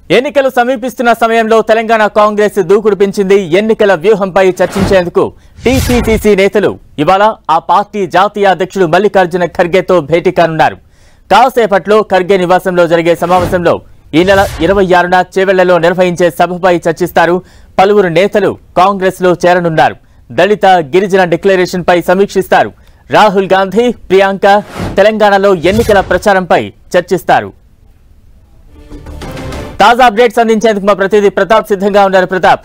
ఎన్నికలు సమీపిస్తున్న సమయంలో తెలంగాణ కాంగ్రెస్ దూకుడు పెంచింది ఎన్నికల వ్యూహంపై చర్చించేందుకు టీపీసీసీ నేతలు ఇవాళ ఆ పార్టీ జాతీయ అధ్యక్షుడు మల్లికార్జున ఖర్గేతో భేటీ కానున్నారు కాసేపట్లో ఖర్గే నివాసంలో జరిగే సమావేశంలో ఈ నెల ఇరవై ఆరున చేవెళ్లలో నిర్వహించే సభపై చర్చిస్తారు పలువురు నేతలు కాంగ్రెస్ లో చేరనున్నారు దళిత గిరిజన డిక్లరేషన్ పై సమీక్షిస్తారు రాహుల్ గాంధీ ప్రియాంక తెలంగాణలో ఎన్నికల ప్రచారంపై చర్చిస్తారు తాజా అప్డేట్స్ అందించేందుకు మా ప్రతినిధి ప్రతాప్ సిద్ధంగా ఉన్నారు ప్రతాప్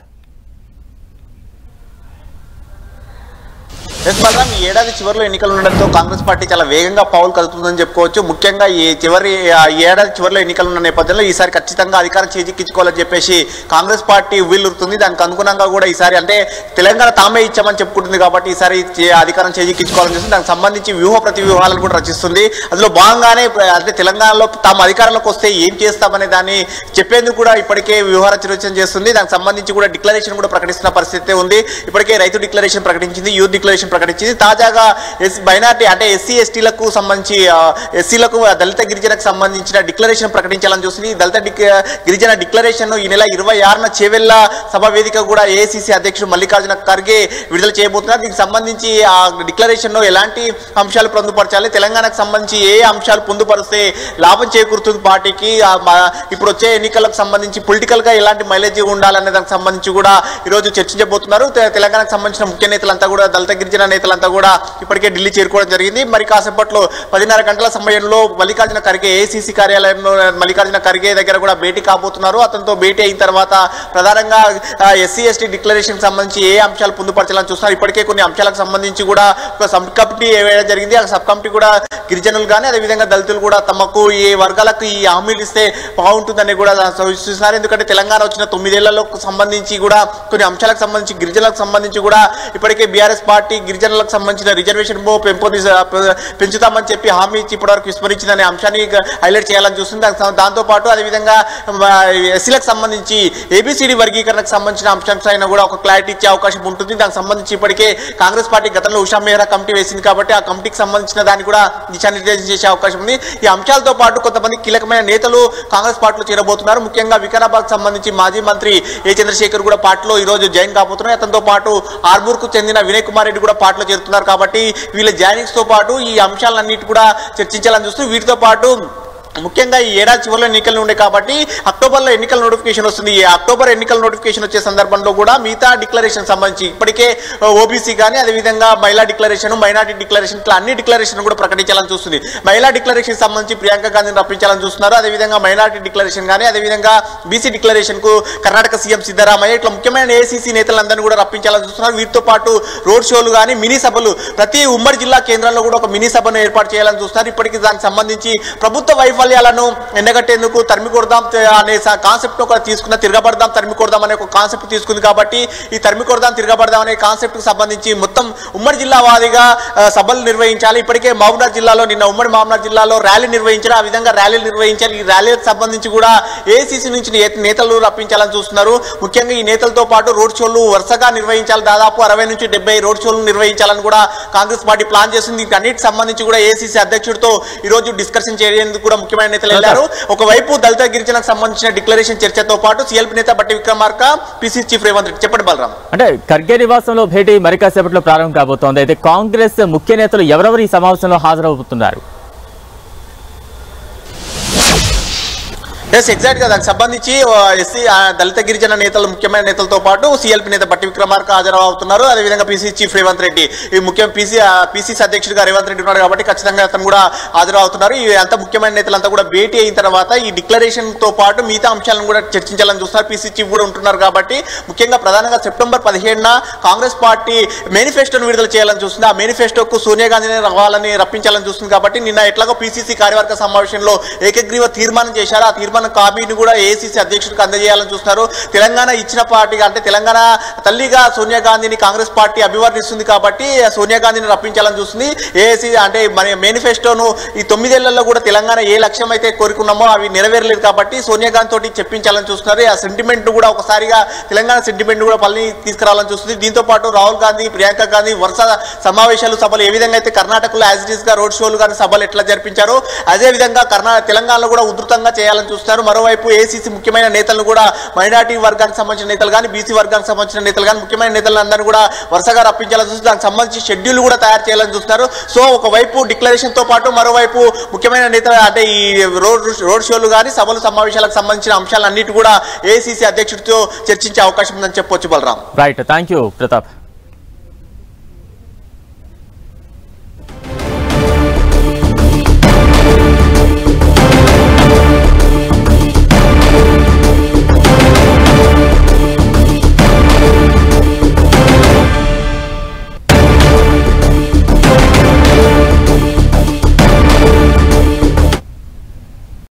ఎస్ బలరాం ఈ ఏడాది చివరిలో ఎన్నికలు ఉండడంతో కాంగ్రెస్ పార్టీ చాలా వేగంగా పావులు కదుపుతుందని చెప్పుకోవచ్చు ముఖ్యంగా ఈ చివరి ఆ ఈ ఏడాది చివరిలో ఎన్నికలు ఉన్న నేపథ్యంలో ఈసారి ఖచ్చితంగా అధికారం చేజిక్కించుకోవాలని చెప్పేసి కాంగ్రెస్ పార్టీ వీలురుతుంది దానికి అనుగుణంగా కూడా ఈసారి అంటే తెలంగాణ తామే ఇచ్చామని చెప్పుకుంటుంది కాబట్టి ఈసారి చే- అధికారం చేజిక్కించుకోవాలని చూస్తుంది దానికి సంబంధించి వ్యూహ ప్రతి వ్యూహాలను కూడా రచిస్తుంది అందులో భాగంగానే ప్ర- అంటే తెలంగాణలో తాము అధికారంలోకి వస్తే ఏం చేస్తామనే దాన్ని చెప్పేందుకు కూడా ఇప్పటికే వ్యూహ రచన చేస్తుంది దానికి సంబంధించి కూడా డిక్లరేషన్ కూడా ప్రకటిస్తున్న పరిస్థితి ఉంది ఇప్పటికే రైతు డిక్లరేషన్ ప్రకటించింది యూత్ డిక్లరేషన్ ప్రకటించింది తాజాగా ఎస్ మైనార్టీ అంటే ఎస్సీ ఎస్టీలకు సంబంధించి ఆ, ఎస్సీలకు దళిత గిరిజనకు సంబంధించిన డిక్లరేషన్ ప్రకటించాలని చూసింది ఈ దళిత డిక్- గిరిజన డిక్లరేషన్ ఈ నెల ఇరవై ఆరున చేవెళ్ళ సభ వేదిక కూడా ఏఐసిసి అధ్యక్షుడు మల్లికార్జున ఖర్గే విడుదల చేయబోతున్నారు దీనికి సంబంధించి ఆ డిక్లరేషన్ లో ఎలాంటి అంశాలు పొందుపరచాలి తెలంగాణకు సంబంధించి ఏ అంశాలు పొందుపరిస్తే లాభం చేకూరుతుంది పార్టీకి ఆ మ- ఇప్పుడు వచ్చే ఎన్నికలకు సంబంధించి పొలిటికల్ గా ఎలాంటి మైలేజ్ ఉండాలనే దానికి సంబంధించి కూడా ఈరోజు చర్చించబోతున్నారు తె- తెలంగాణకు సంబంధించిన ముఖ్య నేతలంతా కూడా దళిత గిరిజన నేతలంతా కూడా ఇప్పటికే ఢిల్లీ చేరుకోవడం జరిగింది మరి కాసేపట్లో పదిన్నర గంటల సమయంలో మల్లికార్జున ఖర్గే ఏసీసీ కార్యాలయంలో మల్లికార్జున ఖర్గే దగ్గర కూడా భేటీ కాబోతున్నారు అతనితో భేటీ అయిన తర్వాత ప్రధానంగా ఎస్సీ ఎస్టీ డిక్లరేషన్ సంబంధించి ఏ అంశాలు పొందుపరచాలని చూస్తున్నారు ఇప్పటికే కొన్ని అంశాలకు సంబంధించి కూడా ఒక సబ్ కమిటీ వేయడం జరిగింది ఆ సబ్ కమిటీ కూడా గిరిజనులు కానీ అదేవిధంగా దళితులు కూడా తమకు ఈ వర్గాలకు ఈ హామీలు ఇస్తే బాగుంటుందని కూడా సూచిస్తున్నారు ఎందుకంటే తెలంగాణ వచ్చిన తొమ్మిదేళ్లలో సంబంధించి కూడా కొన్ని అంశాలకు సంబంధించి గిరిజనులకు సంబంధించి కూడా ఇప్పటికే బీఆర్ఎస్ పార్టీ గిరిజనులకు సంబంధించిన రిజర్వేషన్ పెంపొంది పెంచుతామని చెప్పి హామీ ఇచ్చి ఇప్పటివరకు విస్మరించిందనే అంశాన్ని హైలైట్ చేయాలని చూస్తుంది దానికి సం- దాంతోపాటు అదేవిధంగా ఎస్సీలకు సంబంధించి ఏబిసిడి వర్గీకరణకు సంబంధించిన అంశానికి అయినా కూడా ఒక క్లారిటీ ఇచ్చే అవకాశం ఉంటుంది దానికి సంబంధించి ఇప్పటికే కాంగ్రెస్ పార్టీ గతంలో ఉషా మెహ్రా కమిటీ వేసింది కాబట్టి ఆ కమిటీకి సంబంధించిన దాన్ని కూడా దిశానిర్దేశం చేసే అవకాశం ఉంది ఈ అంశాలతో పాటు కొంతమంది కీలకమైన నేతలు కాంగ్రెస్ పార్టీలో చేరబోతున్నారు ముఖ్యంగా వికారాబాద్ సంబంధించి మాజీ మంత్రి ఏ చంద్రశేఖర్ కూడా పార్టీలో ఈ రోజు జాయిన్ కాబోతున్నారు అతనితో పాటు ఆర్మూర్ కు చెందిన వినయ్ కుమార్ రెడ్డి కూడా పార్టీలో చేరుతున్నారు కాబట్టి వీళ్ళ జాయినింగ్స్ తో పాటు ఈ అంశాలన్నిటి కూడా చర్చించాలని చూస్తూ వీటితో పాటు ముఖ్యంగా ఈ ఏడాది చివరిలో ఎన్నికలు ఉండే కాబట్టి అక్టోబర్లో ఎన్నికల నోటిఫికేషన్ వస్తుంది ఈ అక్టోబర్ ఎన్నికల నోటిఫికేషన్ వచ్చే సందర్భంలో కూడా మిగతా డిక్లరేషన్ సంబంధించి ఇప్పటికే ఓబీసీ కానీ అదేవిధంగా మహిళా డిక్లరేషన్ మైనార్టీ డిక్లరేషన్ ఇట్లా అన్ని డిక్లరేషన్ కూడా ప్రకటించాలని చూస్తుంది మహిళా డిక్లరేషన్ సంబంధించి ప్రియాంక గాంధీని రప్పించాలని చూస్తున్నారు అదేవిధంగా మైనార్టీ డిక్లరేషన్ కానీ అదేవిధంగా బీసీ డిక్లరేషన్ కు కర్ణాటక సీఎం సిద్ధరామయ్య ఇట్లా ముఖ్యమైన ఏసీసీ నేతలందరినీ కూడా రప్పించాలని చూస్తున్నారు వీటితో పాటు రోడ్ షోలు కానీ మినీ సభలు ప్రతి ఉమ్మడి జిల్లా కేంద్రంలో కూడా ఒక మినీ సభను ఏర్పాటు చేయాలని చూస్తున్నారు ఇప్పటికీ దానికి సంబంధించి ప్రభుత్వ వైఫల్యాలను ఎండగట్టేందుకు తరిమి కొడదాం తే- అనే కాన్సెప్ట్ ఒక తీసుకున్న తిరగబడదాం తరిమి కొడదాం అనే ఒక కాన్సెప్ట్ తీసుకుంది కాబట్టి ఈ తరిమి కొడదాం తిరగబడదాం అనే కాన్సెప్ట్ కు సంబంధించి మొత్తం ఉమ్మడి జిల్లా వారీగా ఆ, సభలు నిర్వహించాలి ఇప్పటికే మహబూబ్నాథ్ జిల్లాలో నిన్న ఉమ్మడి మహబూబ్నాథ్ జిల్లాలో ర్యాలీ నిర్వహించారు ఆ విధంగా ర్యాలీలు నిర్వహించారు ఈ ర్యాలీలకు సంబంధించి కూడా ఏసీసీ నుంచి నే- నేతలు రప్పించాలని చూస్తున్నారు ముఖ్యంగా ఈ నేతలతో పాటు రోడ్ షోలు వరుసగా నిర్వహించాలి దాదాపు అరవై నుంచి డెబ్బై రోడ్ షోలు నిర్వహించాలని కూడా కాంగ్రెస్ పార్టీ ప్లాన్ చేసింది దీనికి అన్నిటికి సంబంధించి కూడా ఏసీసీ అధ్యక్షుడితో ఈ రోజు డిస్కషన్ చేసేందుకు కూడా ముఖ్యమైన నేతలు వెళ్ళారు ఒకవైపు దళిత గిరిజనకు సంబంధించిన డిక్లరేషన్ చర్చతో పాటు సీఎల్పీ నేత బట్టి విక్రమార్క పిసి చీఫ్ రేవంత్ రెడ్డి చెప్పండి బలరాం అంటే ఖర్గే నివాసంలో భేటీ మరి కాసేపట్లో ప్రారంభం కాబోతోంది అయితే కాంగ్రెస్ ముఖ్య నేతలు ఎవరెవరు ఈ సమావేశంలో హాజరవుతున్నారు ఎస్ ఎగ్జాక్ట్ గా దానికి సంబంధించి ఎస్సీ దళిత గిరిజన నేతలు ముఖ్యమైన నేతలతో పాటు సీఎల్పీ నేత బట్టి విక్రమార్క హాజరవుతున్నారు అదేవిధంగా పీసీ చీఫ్ రేవంత్ రెడ్డి ఈ ముఖ్యం పీసీ పీసీసీ అధ్యక్షుడిగా రేవంత్ రెడ్డి ఉన్నారు కాబట్టి ఖచ్చితంగా అతను కూడా హాజరవుతున్నారు ఈ అంత ముఖ్యమైన నేతలంతా కూడా భేటీ అయిన తర్వాత ఈ డిక్లరేషన్ తో పాటు మిగతా అంశాలను కూడా చర్చించాలని చూస్తున్నారు పీసీ చీఫ్ కూడా ఉంటున్నారు కాబట్టి ముఖ్యంగా ప్రధానంగా సెప్టెంబర్ పదిహేడున కాంగ్రెస్ పార్టీ మేనిఫెస్టోను విడుదల చేయాలని చూస్తుంది ఆ మేనిఫెస్టోకు సోనియా గాంధీని రావాలని రప్పించాలని చూస్తుంది కాబట్టి నిన్న ఎట్లాగో పీసీసీ కార్యవర్గ సమావేశంలో ఏకగ్రీవ తీర్మానం చేశారు ఆ తీర్మానం కాపీని కూడా ఏసీసీ అధ్యక్షుడికి అందజేయాలని చూస్తున్నారు తెలంగాణ ఇచ్చిన పార్టీగా అంటే తెలంగాణ తల్లిగా సోనియా గాంధీని కాంగ్రెస్ పార్టీ అభివర్ణిస్తుంది కాబట్టి సోనియా గాంధీని రప్పించాలని చూస్తుంది ఏసీ అంటే మన మేనిఫెస్టోను ఈ తొమ్మిదేళ్లలో కూడా తెలంగాణ ఏ లక్ష్యం అయితే కోరుకున్నామో అవి నెరవేరలేదు కాబట్టి సోనియా గాంధీ తోటి చెప్పించాలని చూస్తున్నారు ఆ సెంటిమెంట్ కూడా ఒకసారిగా తెలంగాణ సెంటిమెంట్ కూడా పల్లి తీసుకురావాలని చూస్తుంది దీంతో పాటు రాహుల్ గాంధీ ప్రియాంక గాంధీ వరుస సమావేశాలు సభలు ఏ విధంగా అయితే కర్ణాటకలో యాజ్ ఇట్ ఈస్ గా రోడ్ షోలు కానీ సభలు ఎట్లా జరిపించారో అదే విధంగా కర్ణా తెలంగాణలో కూడా ఉధృతంగా చేయాలని చూస్తున్నారు చూస్తారు మరోవైపు ఏసీసీ ముఖ్యమైన నేతలను కూడా మైనార్టీ వర్గానికి సంబంధించిన నేతలు కానీ బీసీ వర్గానికి సంబంధించిన నేతలు కానీ ముఖ్యమైన నేతలందరినీ కూడా వరుసగా రప్పించాలని చూస్తారు దానికి సంబంధించి షెడ్యూల్ కూడా తయారు చేయాలని చూస్తారు సో ఒకవైపు డిక్లరేషన్ తో పాటు మరోవైపు ముఖ్యమైన నేతలు అంటే ఈ రోడ్ రోడ్ షోలు కానీ సభలు సమావేశాలకు సంబంధించిన అంశాలన్నిటి కూడా ఏసీసీ అధ్యక్షుడితో చర్చించే అవకాశం ఉందని చెప్పొచ్చు Balram right thank you Pratap